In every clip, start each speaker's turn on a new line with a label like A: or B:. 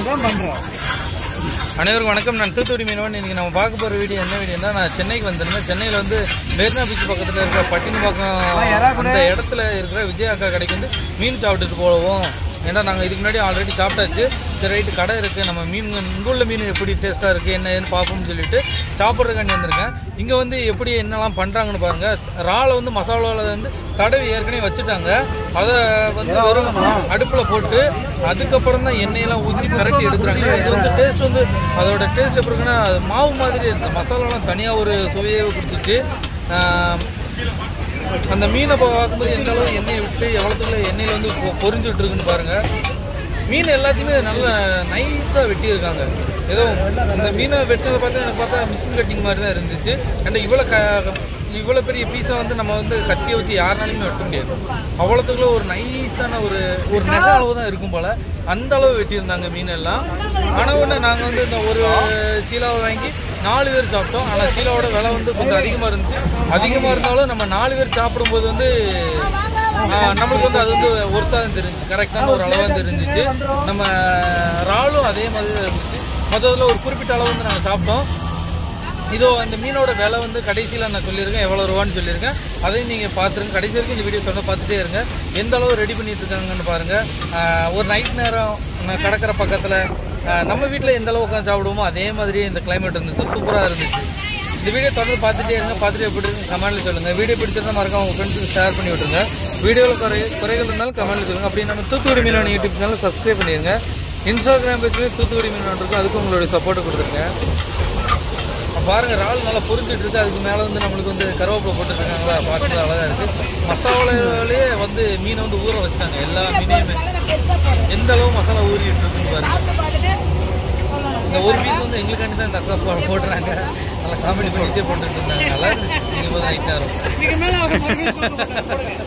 A: தான் பண்ணுறோம்
B: அனைவருக்கும் வணக்கம் நான் தூத்துக்குடி மீனவன் இன்னைக்கு நம்ம பார்க்க போகிற வீடியோ என்ன வீடியோனா நான் சென்னைக்கு வந்திருந்தேன் சென்னையில் வந்து மெரினா பீச் பக்கத்தில் இருக்கிற பட்டினப்பாக்கம் அந்த இடத்துல இருக்கிற விஜய் அக்கா கடைக்கு வந்து மீன் சாப்பிட்டுட்டு போவோம் ஏன்னா நாங்கள் இதுக்கு முன்னாடி ஆல்ரெடி சாப்பிட்டாச்சு சரி ரைட்டு கடை இருக்குது நம்ம மீன் இங்கே உள்ள மீன் எப்படி டேஸ்ட்டாக இருக்குது என்ன ஏதுன்னு பார்ப்போம்னு சொல்லிட்டு சாப்பிட்றதுக்காண்டி வந்திருக்கேன் இங்கே வந்து எப்படி என்னெல்லாம் பண்ணுறாங்கன்னு பாருங்கள் இறாலை வந்து மசாலாவில் வந்து தடவி ஏற்கனவே வச்சுட்டாங்க அதை வந்து வெறும் அடுப்பில் போட்டு அதுக்கப்புறம் தான் எண்ணெயெல்லாம் ஊற்றி கரட்டி எடுக்கிறாங்க இது வந்து டேஸ்ட் வந்து அதோட டேஸ்ட் எப்படி இருக்குன்னா அது மாவு மாதிரி இந்த மசாலாலாம் தனியாக ஒரு சுவையே கொடுத்துச்சு ஆஹ் அந்த மீனை பார்க்கும்போது எந்த அளவு எண்ணெயை விட்டு எவ்வளோத்துக்குள்ள எண்ணெயில் வந்து பொ- பொரிஞ்சுட்டு இருக்குன்னு பாருங்கள் மீன் எல்லாத்தையுமே நல்லா நைஸாக வெட்டியிருக்காங்க ஏதோ அந்த மீனை வெட்டினதை பார்த்தா எனக்கு பார்த்தா மிஷின் கட்டிங் மாதிரி தான் இருந்துச்சு அண்ட் இவ்வளோ க இவ்வளோ பெரிய பீஸை வந்து நம்ம வந்து கத்தியை வச்சு யாருனாலையுமே வெட்ட முடியாது அவ்வளோத்துக்குள்ள ஒரு நைஸான ஒரு ஒரு நெக அளவு தான் இருக்கும் போல் அந்த அளவு வெட்டியிருந்தாங்க மீன் எல்லாம் ஆனால் ஒன்று நாங்கள் வந்து இந்த ஒரு சீலாவை வாங்கி நாலு பேர் சாப்பிட்டோம் ஆனால் சீலாவோட விலை வந்து கொஞ்சம் அதிகமாக இருந்துச்சு அதிகமாக இருந்தாலும் நம்ம நாலு பேர் சாப்பிடும்போது வந்து ஆஹ், நம்மளுக்கு வந்து அது வந்து ஒருத்தா தான் தெரிஞ்சுச்சு கரெக்டான ஒரு அளவாக தெரிஞ்சிச்சு நம்ம இறாலும் அதே மாதிரி தான் இருந்துச்சு மொத்தத்தில் ஒரு குறிப்பிட்ட அளவு வந்து நாங்கள் சாப்பிட்டோம் இதோ அந்த மீனோட விலை வந்து கடைசியில் நான் சொல்லியிருக்கேன் எவ்வளோ ரூபான்னு சொல்லியிருக்கேன் அதையும் நீங்கள் பார்த்துருங்க கடைசி வரைக்கும் இந்த வீடியோ தொடர்ந்து பார்த்துட்டே இருங்க எந்த அளவு ரெடி பண்ணிட்டு இருக்காங்கன்னு பாருங்கள் ஒரு நைட் நேரம் நான் கடற்கரை பக்கத்தில் நம்ம வீட்டில் எந்த அளவு உட்காந்து சாப்பிடுவோமோ அதே மாதிரி இந்த climate இருந்துச்சு சூப்பராக இருந்துச்சு இந்த வீடியோ தொடர்ந்து பார்த்துட்டே இருங்க பார்த்துட்டு எப்படி இருக்கு கமெண்ட்ல சொல்லுங்கள் வீடியோ பிடிச்சிருந்தா மறக்காம உங்கள் ஃப்ரெண்ட்ஸுக்கு ஷேர் பண்ணி விட்டுருங்க வீடியோவில் குறை குறைகள் இருந்தாலும் கமெண்ட்ல சொல்லுங்கள் அப்படியே நம்ம Thoothukudi Meenavan YouTube channel subscribe பண்ணிடுங்க இன்ஸ்டாகிராம் பேஜ்லேயும் தூத்துக்குடி மீனவன் இருக்கும் அதுக்கும் உங்களுடைய சப்போர்ட் கொடுத்துருங்க பாருங்க இறால் நல்லா பொரிஞ்சிட்டு இருக்கு அதுக்கு மேலே வந்து நம்மளுக்கு வந்து கருவேப்பிலை போட்டுருக்காங்களா பார்க்கறது அழகா இருக்கு மசாலாவிலேயே வந்து மீனை வந்து ஊற வச்சுட்டாங்க எல்லா மீனையுமே எந்த அளவு மசாலா ஊறிட்டு இருக்குன்னு பாருங்க இந்த ஒரு பீஸ் வந்து எங்களுக்காண்டி தான் இந்த அக்கா போ- போடுறாங்க நல்லா காமெடி பண்ணிட்டே போட்டுட்டு இருந்தாங்க நல்லா இருந்துச்சு நீங்கள் போது நைட் நேரம்
A: இதுக்கு மேலே அவங்க மறுபடியும் சொல்லுங்க, போடுங்க.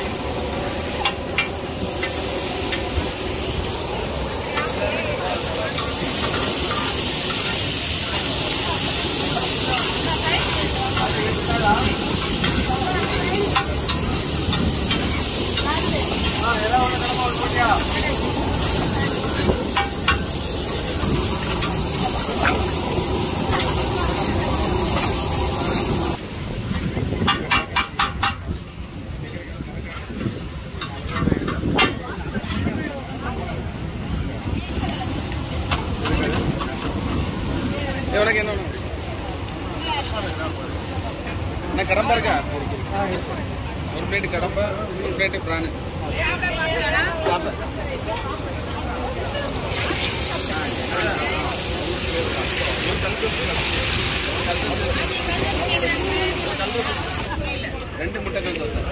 C: எவ்வளோக்கு என்ன வேணும்? என்ன கடம்பா இருக்கா ஒரு பிளேட் கடம்பா ஒரு பிளேட் பிரானு ரெண்டு முட்டை கல் தோசை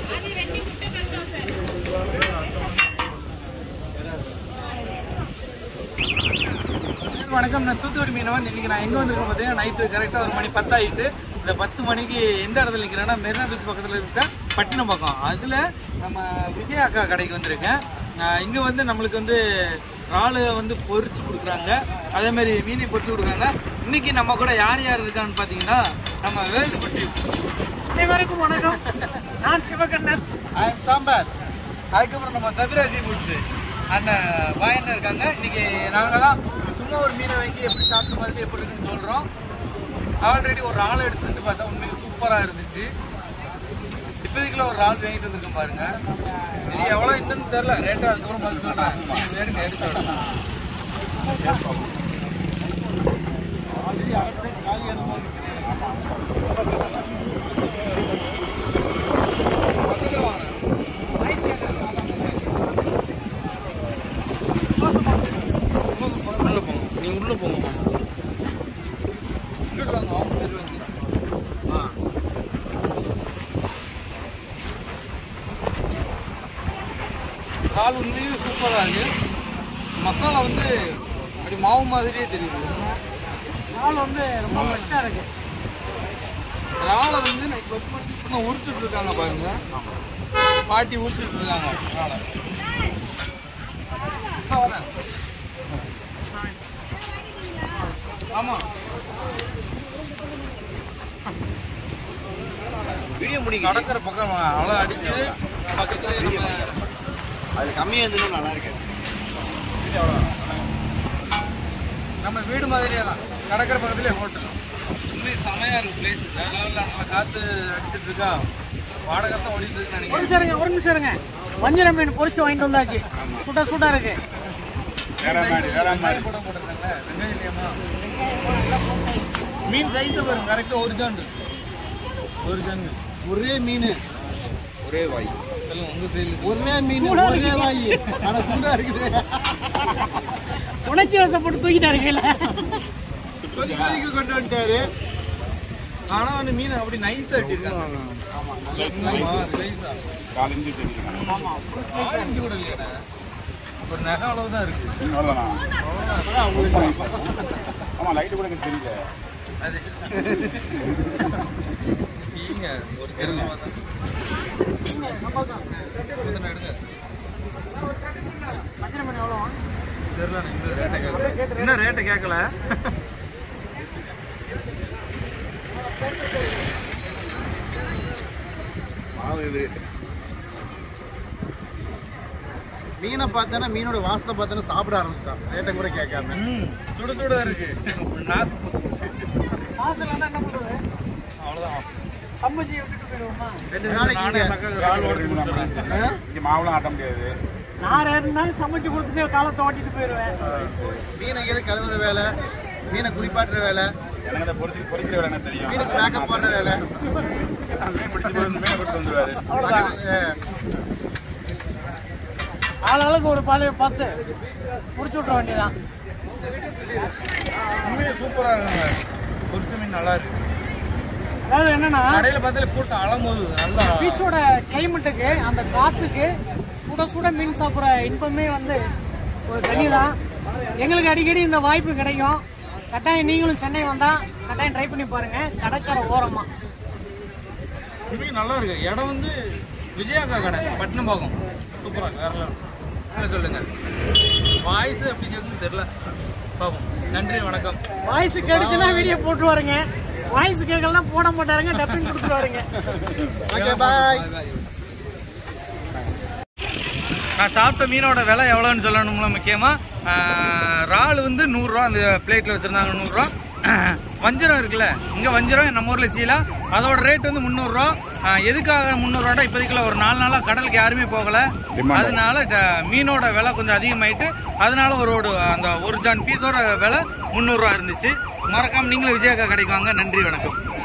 B: வணக்கம் நான் தூத்துக்குடி மீனவன் இன்னைக்கு நான் எங்கே வந்திருக்கேன் பார்த்தீங்கன்னா நைட்டு கரெக்டாக ஒரு மணி பத்தாயிட்டு இந்த பத்து மணிக்கு எந்த இடத்துல நிற்கிறேன்னா மெரினா பீச் பக்கத்தில் இருக்க பட்டினம் பக்கம் அதில் நம்ம விஜய் அக்கா கடைக்கு வந்திருக்கேன் இங்கே வந்து நம்மளுக்கு வந்து இறாலு வந்து பொரிச்சு கொடுக்குறாங்க அதே மாதிரி மீனை பொரிச்சு கொடுக்குறாங்க இன்னைக்கு நம்ம கூட யார் யார் இருக்கான்னு பார்த்தீங்கன்னா நம்ம வேலுப்பட்டி
A: அனைவருக்கும் வணக்கம் நான் சிவகண்ணன்
C: ஐ எம் சாம்பார்
B: அதுக்கப்புறம் நம்ம சதுராசி மூச்சு அண்ணன் வாயண்ணன் இருக்காங்க இன்னைக்கு நாங்கள் தான் சும்மா ஒரு மீனை வாங்கி எப்படி சாப்பிட்டு மாதிரி எப்படி இருக்குன்னு சொல்கிறோம் ஆல்ரெடி ஒரு ஆள் எடுத்துட்டு பார்த்தா உண்மைக்கு சூப்பராக இருந்துச்சு இப்போதைக்குள்ள ஒரு ஆள் வாங்கிட்டு வந்திருக்கேன் பாருங்க இது எவ்வளோ இன்னும் தெரில ரேட்டு அதுக்கப்புறம் பார்த்து சொல்கிறேன் எடுங்க எடுத்து விடுங்க. உள்ள போங்க நீங்க உள்ள போங்க இங்கிட்டு வாங்க அவங்க சைடு வாங்க ஆ கால் உண்மையும் சூப்பராக இருக்கு மசாலா வந்து அப்படி மாவு மாதிரியே தெரியுது
A: நாள் வந்து ரொம்ப ஃப்ரெஷ்ஷாக இருக்கு
B: இறாலை வந்து நான் இப்போ இன்னும் உரிச்சிட்டு இருக்காங்க பாருங்க பாட்டி உரிச்சிட்டு இருக்காங்க இறாலை. ஆ, வரேன். ஆமா
C: வீடியோ முடிங்க
B: கடற்கரை பக்கம் அலை அடிக்குது பக்கத்துல நம்ம
C: அது கம்மியாக இருந்ததும் நல்லா இருக்கு
B: நம்ம வீடு மாதிரியே தான் கடற்கரை பக்கத்துலேயே ஹோட்டல் உண்மை செமையாக இருக்குது பிளேஸ் வேற லெவலில் நல்லா காற்று அடிச்சிட்டு இருக்கா வாடகை தான் ஓடிட்டு இருக்குன்னு
A: ஒரு
B: நினைக்கிறேன்
A: நிமிஷம் இருங்க ஒரு நிமிஷம் இருங்க வஞ்சிர மீன் பொரிச்சு வாங்கிட்டு வந்தாச்சு சுட சுடா இருக்கு
B: வெங்காயம் கூட போட்டிருக்காங்கல்ல வெங்காயம் இல்லையாம்மா மீன் சைஸ் பாருங்க கரெக்டாக ஒரு ஜான் இருக்கு ஒரு ஜான்
D: ஒரே மீன்
C: ஒரே வாய்
B: சொல்லுங்க உங்க சைடில்
D: ஒரே மீன் ஒரே வாய் ஆனா சூடா இருக்குது
A: உணர்ச்சி வசப்பட்டு தூக்கிட்டாரு கையில
D: கொதி கொதிக்கு கொண்டு வந்துட்டாரு
B: ஆனா வந்து மீன் அப்படி நைஸா வெட்டிருக்காங்க ஆமா நைஸா
C: காலஞ்சு தெரிஞ்சுக்கணும்
B: ஆரஞ்சு கூட இல்லையாடா ஒரு நகை அளவு தான் இருக்கு
C: அவ்வளோதான் ஆமா லைட்டு கூட எனக்கு தெரியல
B: அது ஈங்க ஒரு கிழமை தான் கொஞ்சம் எடுங்க
A: வஞ்சிர மீன் எவ்வளோ
B: தெரியல இந்த ரேட்டை கேட்கல இன்னும் ரேட்டை கேட்கல
C: மாவு இது
D: மீனை பார்த்தேன்னா மீனோட வாசத்தை பார்த்தேன்னா சாப்பிட ஆரம்பிச்சிட்டான் ரேட்டை கூட கேட்காம
B: ம் சுட சுட இருக்கு நாக்கு
A: மாசம் என்ன பண்ணுறது
B: அவ்வளோதான்
A: சம்மச்சி விட்டுட்டு போயிடுவோமா
B: ரெண்டு
D: நாளைக்கு
B: நானே
D: இங்க-
B: மக்கள் கால் ஓடிச்சு கொடுத்துறேன்
D: ஆ?
C: இங்க மாவுலாம் ஆட்ட முடியாது
A: நான் ரெண்டு நாள் சமைச்சு கொடுத்துட்டு காலத்தை ஓட்டிட்டு போயிடுவேன்
D: மீனை எது கழுவுற வேலை மீனை குளிப்பாட்டுற வேலை
C: எனக்கு அதை பொறிச்சு பொறிக்கிற வேலை எனக்கு தெரியும்
D: மீனுக்கு மேக்கப் போடுற வேலை
C: மீன் பிடிச்சி போய் மீனை பிடிச்சி வந்துருவாரு
D: ஆ,
A: ஆளாளுக்கு ஒரு பாலையை பார்த்து முடிச்சு விட்ற வேண்டியதான்
B: உண்மையே சூப்பராக இருக்குங்க பொரிச்ச மீன் நல்லா இருக்கு
A: அதாவது என்னன்னா
B: கடையில் பார்த்தாலே கூட்டம் அலம்போது நல்லா
A: பீச்சோட கிளைமேட்டுக்கு அந்த காத்துக்கு சுட சுட மீன் சாப்பிட்ற இன்பமே வந்து ஒரு தனி தான் எங்களுக்கு அடிக்கடி இந்த வாய்ப்பு கிடைக்கும் கட்டாயம் நீங்களும் சென்னை வந்தா கட்டாயம் ட்ரை பண்ணி பாருங்க கடற்கரை ஓரமா
B: உண்மையும் நல்லா இருக்கு இடம் வந்து விஜயாக்கா கடை பட்டினம்பாக்கம் சூப்பராக இருக்கு வேற level. என்ன சொல்லுங்க வாய்ஸ் எப்படி கேட்குன்னு தெரியல பார்ப்போம் நன்றி வணக்கம்
A: வாய்ஸ் கேட்டுச்சுன்னா வீடியோ போட்டுருவாருங்க வாய்ஸ் கேட்கலாம் போட மாட்டாருங்க டப்பிங் கொடுத்துருவாருங்க
D: ஓகே பாய்
B: நான் சாப்பிட்ட மீனோட விலை எவ்வளோன்னு சொல்லணும்ல முக்கியமாக இறால் வந்து நூறுரூவா அந்த பிளேட்டில் வச்சுருந்தாங்க நூறுரூவா வஞ்சிரம் இருக்குல்ல இங்கே வஞ்சிரம் நம்ம ஊரில் சீலா அதோட ரேட் வந்து முந்நூறுரூவா எதுக்காக முந்நூறுரூவாடா இப்போதைக்குள்ள ஒரு நாலு நாளாக கடலுக்கு யாருமே போகலை அதனால ட- மீனோட விலை கொஞ்சம் அதிகமாயிட்டு அதனால ஒரு ஒரு அந்த ஒரு ஜான் பீஸோட விலை முந்நூறுரூவா இருந்துச்சு மறக்காம நீங்களும் விஜயக்கா கிடைக்குவாங்க நன்றி வணக்கம்